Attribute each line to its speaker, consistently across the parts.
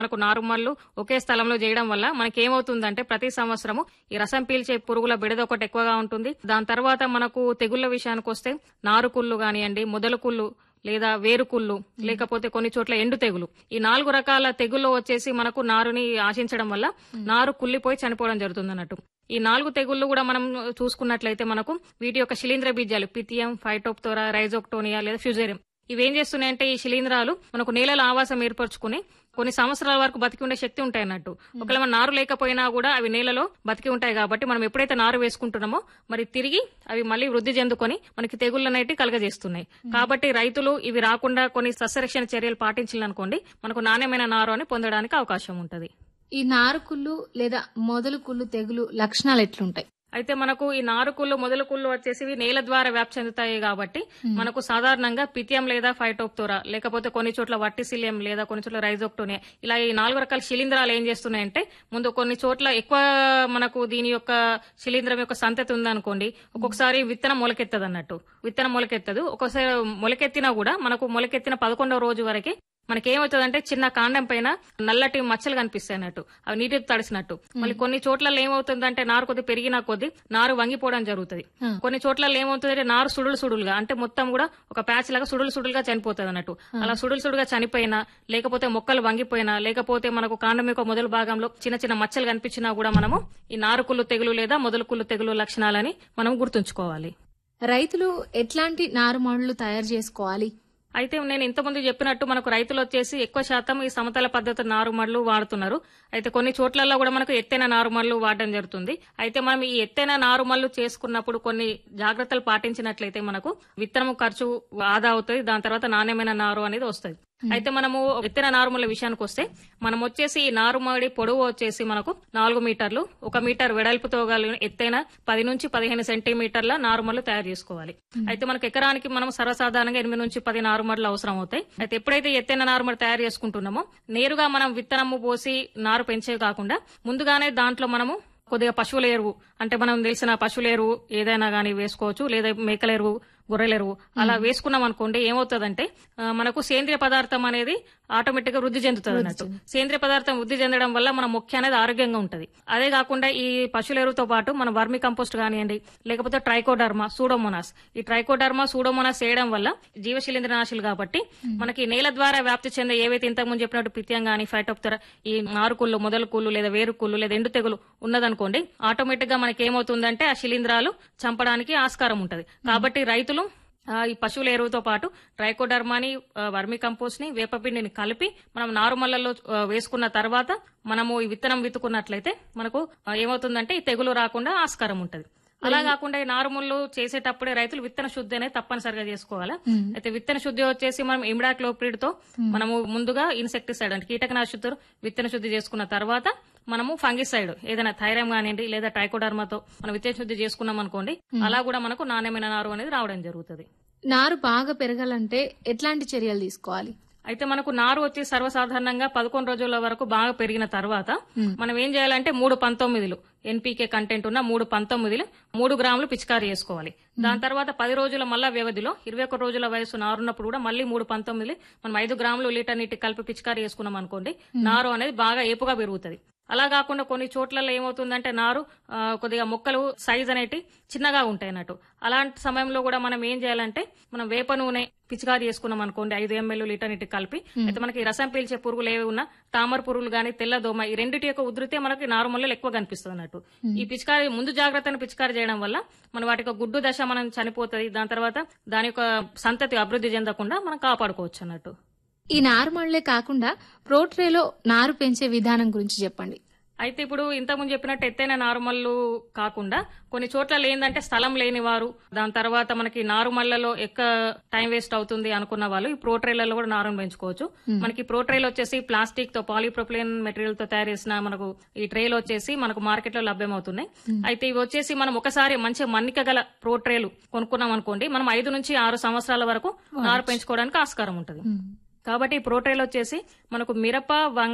Speaker 1: మనకు నారుమల్లు ఒకే స్థలంలో చేయడం వల్ల మనకి ఏమవుతుందంటే ప్రతి సంవత్సరము ఈ రసం పీల్చే పురుగుల బిడద ఒకటి ఎక్కువగా ఉంటుంది దాని తర్వాత మనకు తెగుళ్ల విషయానికి వస్తే నారుకుళ్ళు కానివ్వండి మొదలుకుళ్ళు లేదా వేరుకుళ్ళు లేకపోతే కొన్ని చోట్ల ఎండు తెగులు ఈ నాలుగు రకాల తెగుల్లో వచ్చేసి మనకు నారుని ఆశించడం వల్ల నారు కుళ్ళిపోయి చనిపోవడం జరుగుతుంది అన్నట్టు ఈ నాలుగు తెగుళ్లు కూడా మనం చూసుకున్నట్లయితే మనకు వీటి యొక్క శిలీంద్ర బీజాలు పితియం ఫైటోప్తోరా రైజోక్టోనియా లేదా ఫ్యూజేరియం ఇవేం చేస్తున్నాయంటే ఈ శిలీంధ్రాలు మనకు నేలలో ఆవాసం ఏర్పరచుకుని కొన్ని సంవత్సరాల వరకు బతికి ఉండే శక్తి ఉంటాయి అన్నట్టు ఒకవేళ మన నారు లేకపోయినా కూడా అవి నేలలో బతికి ఉంటాయి కాబట్టి మనం ఎప్పుడైతే నారు వేసుకుంటున్నామో మరి తిరిగి అవి మళ్ళీ వృద్ధి చెందుకొని మనకి తెగుళ్ళనైతే కలగజేస్తున్నాయి కాబట్టి రైతులు ఇవి రాకుండా కొన్ని సస్యరక్షణ చర్యలు పాటించాలనుకోండి మనకు నాణ్యమైన నారు అని పొందడానికి అవకాశం ఉంటది
Speaker 2: ఈ నారుకుళ్ళు లేదా మొదలు కుళ్ళు తెగులు లక్షణాలు ఎట్లుంటాయి
Speaker 1: అయితే మనకు ఈ నారుకుళ్ళు మొదలు కుళ్ళు వచ్చేసి ఇవి నేల ద్వారా వ్యాప్తి చెందుతాయి కాబట్టి మనకు సాధారణంగా పితియం లేదా ఫైటోప్తోరా లేకపోతే కొన్ని చోట్ల వట్టిసిలియం లేదా కొన్ని చోట్ల రైజోక్టోనియా ఇలా ఈ నాలుగు రకాల శిలీంధ్రాలు ఏం చేస్తున్నాయంటే ముందు కొన్ని చోట్ల ఎక్కువ మనకు దీని యొక్క శిలీంధ్రం యొక్క సంతతి ఉందనుకోండి ఒక్కొక్కసారి విత్తనం మొలకెత్తదు అన్నట్టు విత్తనం మొలకెత్తదు ఒక్కొక్కసారి మొలకెత్తినా కూడా మనకు మొలకెత్తిన పదకొండవ రోజు వరకే మనకేమవుతుందంటే చిన్న కాండం పైన నల్లటి మచ్చలు కనిపిస్తాయి అన్నట్టు అవి నీటితో తడిసినట్టు మళ్ళీ కొన్ని చోట్ల ఏమవుతుందంటే నారు కొద్ది పెరిగిన కొద్ది నారు వంగిపోవడం జరుగుతుంది కొన్ని చోట్ల ఏమవుతుందంటే నారు సుడులు సుడులుగా అంటే మొత్తం కూడా ఒక ప్యాచ్ లాగా సుడులు సుడులుగా చనిపోతుంది అన్నట్టు అలా సుడులు సుడుగా చనిపోయినా లేకపోతే మొక్కలు వంగిపోయినా లేకపోతే మనకు కాండం యొక్క మొదలు భాగంలో చిన్న చిన్న మచ్చలు కనిపించినా కూడా మనము ఈ నారుకుళ్ళు తెగులు లేదా మొదలుకుళ్ళు తెగులు లక్షణాలని మనం గుర్తుంచుకోవాలి
Speaker 2: రైతులు ఎట్లాంటి నారుమడులు తయారు చేసుకోవాలి
Speaker 1: అయితే నేను ఇంతకుముందు చెప్పినట్టు మనకు రైతులు వచ్చేసి ఎక్కువ శాతం ఈ సమతల పద్ధతి నారుమడులు వాడుతున్నారు అయితే కొన్ని చోట్లలో కూడా మనకు ఎత్తైన నారుమడులు వాడడం జరుగుతుంది అయితే మనం ఈ ఎత్తైన నారుమల్లు చేసుకున్నప్పుడు కొన్ని జాగ్రత్తలు పాటించినట్లయితే మనకు విత్తనం ఖర్చు ఆదా అవుతుంది దాని తర్వాత నాణ్యమైన నారు అనేది వస్తుంది అయితే మనము విత్తన నారుమల విషయానికి వస్తే మనం వచ్చేసి ఈ నారుమడి పొడవు వచ్చేసి మనకు నాలుగు మీటర్లు ఒక మీటర్ వెడల్పుతో కలిగిన ఎత్తైన పది నుంచి పదిహేను సెంటీమీటర్ల నారుమల్లు తయారు చేసుకోవాలి అయితే మనకు ఎకరానికి మనం సర్వసాధారణంగా ఎనిమిది నుంచి పది నారుమడులు అవసరం అవుతాయి అయితే ఎప్పుడైతే ఎత్తైన నారుమడి తయారు చేసుకుంటున్నామో నేరుగా మనం విత్తనము పోసి నారు పెంచే కాకుండా ముందుగానే దాంట్లో మనము కొద్దిగా పశువుల ఎరువు అంటే మనం తెలిసిన పశువుల ఎరువు ఏదైనా గానీ వేసుకోవచ్చు లేదా మేకల ఎరువు గొర్రెల ఎరువు అలా వేసుకున్నాం అనుకోండి ఏమవుతుందంటే ఆ, మనకు సేంద్రియ పదార్థం అనేది ఆటోమేటిక్ గా వృద్ధి చెందుతుంది అన్నట్టు సేంద్రియ పదార్థం వృద్ధి చెందడం వల్ల మన మొక్క అనేది ఆరోగ్యంగా ఉంటది అదే కాకుండా ఈ పశువుల ఎరువుతో పాటు మన వర్మి కంపోస్ట్ కానివ్వండి లేకపోతే ట్రైకోడర్మా సూడోమోనాస్ ఈ ట్రైకోడర్మా సూడోమోనాస్ చేయడం వల్ల జీవశిలీంద్ర నాశులు కాబట్టి మనకి నేల ద్వారా వ్యాప్తి చెందే ఏవైతే ఇంతకుముందు చెప్పినట్టు పిత్యం గాని ఫైటోప్తర ఈ నారుకుళ్ళు మొదలుకుళ్ళు లేదా వేరుకుళ్ళు లేదా ఎండు తెగులు ఉన్నదనుకోండి ఆటోమేటిక్ గా మనకి ఏమవుతుందంటే ఆ శిలీంధ్రాలు చంపడానికి ఆస్కారం ఉంటది కాబట్టి రైతులు ఆ, ఈ పశువుల ఎరువుతో పాటు ట్రైకోడర్మాని ఆ, వర్మి కంపోస్ట్ ని వేపపిండిని కలిపి మనం నారుమల్లలో ఆ, వేసుకున్న తర్వాత మనము ఈ విత్తనం విత్తుకున్నట్లయితే మనకు ఆ, ఏమవుతుందంటే ఈ తెగులు రాకుండా ఆస్కారం ఉంటది అలా కాకుండా ఈ నారుముళ్ళు చేసేటప్పుడే రైతులు విత్తన శుద్ధి అనేది తప్పనిసరిగా చేసుకోవాలి అయితే విత్తన శుద్ధి వచ్చేసి మనం ఇమిడాక్లోప్రిడ్ తో మనము ముందుగా ఇన్సెక్టిసైడ్ అంటే కీటకనాశుద్ధులు విత్తన శుద్ధి చేసుకున్న తర్వాత మనము ఫంగిసైడ్ ఏదైనా థైరామ్ కానివ్వండి లేదా ట్రైకోడర్మాతో మనం విత్తన శుద్ధి చేసుకున్నాం అనుకోండి అలా కూడా మనకు నాణ్యమైన నారు అనేది రావడం జరుగుతుంది
Speaker 2: నారు బాగా పెరగాలంటే ఎట్లాంటి చర్యలు తీసుకోవాలి
Speaker 1: అయితే మనకు నారు వచ్చి సర్వసాధారణంగా పదకొండు రోజుల వరకు బాగా పెరిగిన తర్వాత మనం ఏం చేయాలంటే మూడు పంతొమ్మిదిలు ఎన్పీకే కంటెంట్ ఉన్న మూడు పంతొమ్మిదిలు మూడు గ్రాములు పిచికారీ చేసుకోవాలి దాని తర్వాత పది రోజుల మళ్ళా వ్యవధిలో ఇరవై ఒక్క రోజుల వయసు నారున్నప్పుడు కూడా మళ్ళీ మూడు పంతొమ్మిది మనం ఐదు గ్రాములు లీటర్ నీటి కలిపి పిచికారీ చేసుకున్నాం అనుకోండి నారు అనేది బాగా ఏపుగా పెరుగుతుంది అలా కాకుండా కొన్ని చోట్లలో ఏమవుతుందంటే నారు ఆ, కొద్దిగా మొక్కలు సైజ్ అనేటి చిన్నగా ఉంటాయి అన్నట్టు అలాంటి సమయంలో కూడా మనం ఏం చేయాలంటే మనం వేప నూనె పిచికారి చేసుకున్నాం అనుకోండి ఐదు ఎంఎల్ లీటర్ నీటి కలిపి అయితే మనకి రసం పీల్చే పురుగులు ఏవి ఉన్నా తామర పురుగులు గానీ తెల్ల దోమ ఈ రెండింటి యొక్క ఉధృతే మనకి నారుమల్లలో ఎక్కువ కనిపిస్తుంది అన్నట్టు ఈ పిచికారి ముందు జాగ్రత్తను పిచికారి చేయడం వల్ల మన వాటి యొక్క గుడ్డు దశ మనం చనిపోతుంది దాని తర్వాత దాని యొక్క సంతతి అభివృద్ధి చెందకుండా మనం కాపాడుకోవచ్చు అన్నట్టు
Speaker 2: ఈ నారుమడులే కాకుండా ప్రోట్రేలో నారు పెంచే విధానం గురించి చెప్పండి
Speaker 1: అయితే ఇప్పుడు ఇంతకుముందు చెప్పినట్టు ఎత్తైన నారుమల్లు కాకుండా కొన్ని చోట్ల ఏంటంటే స్థలం లేని వారు దాని తర్వాత మనకి నారుమల్లలో ఎక్క టైం వేస్ట్ అవుతుంది అనుకున్న వాళ్ళు ఈ ప్రోట్రైలలో కూడా నారును పెంచుకోవచ్చు మనకి ప్రోట్రైల్ వచ్చేసి ప్లాస్టిక్ తో పాలీప్రొపిలిన్ మెటీరియల్ తో తయారు చేసిన మనకు ఈ ట్రేలు వచ్చేసి మనకు మార్కెట్ లో లభ్యమవుతున్నాయి అయితే ఇవి వచ్చేసి మనం ఒకసారి మంచి మన్నిక గల ప్రోట్రేలు కొనుక్కున్నాం అనుకోండి మనం ఐదు నుంచి ఆరు సంవత్సరాల వరకు నారు పెంచుకోవడానికి ఆస్కారం ఉంటుంది కాబట్టి ఈ ప్రోటైల్ వచ్చేసి మనకు మిరప వంగ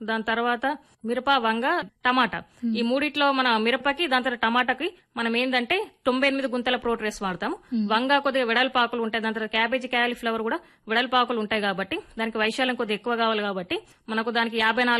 Speaker 1: దాని తర్వాత మిరప వంగ టమాటా ఈ మూడిట్లో మన మిరపకి దాని తర్వాత టమాటాకి మనం ఏంటంటే తొంభై ఎనిమిది గుంతల ప్రోట్రేస్ వాడతాము వంగ కొద్దిగా వెడల్పాకులు ఉంటాయి దాని తర్వాత క్యాబేజీ క్యాలీఫ్లవర్ కూడా వెడల్పాకులు ఉంటాయి కాబట్టి దానికి వైశాల్యం కొద్దిగా ఎక్కువ కావాలి కాబట్టి మనకు దానికి యాభై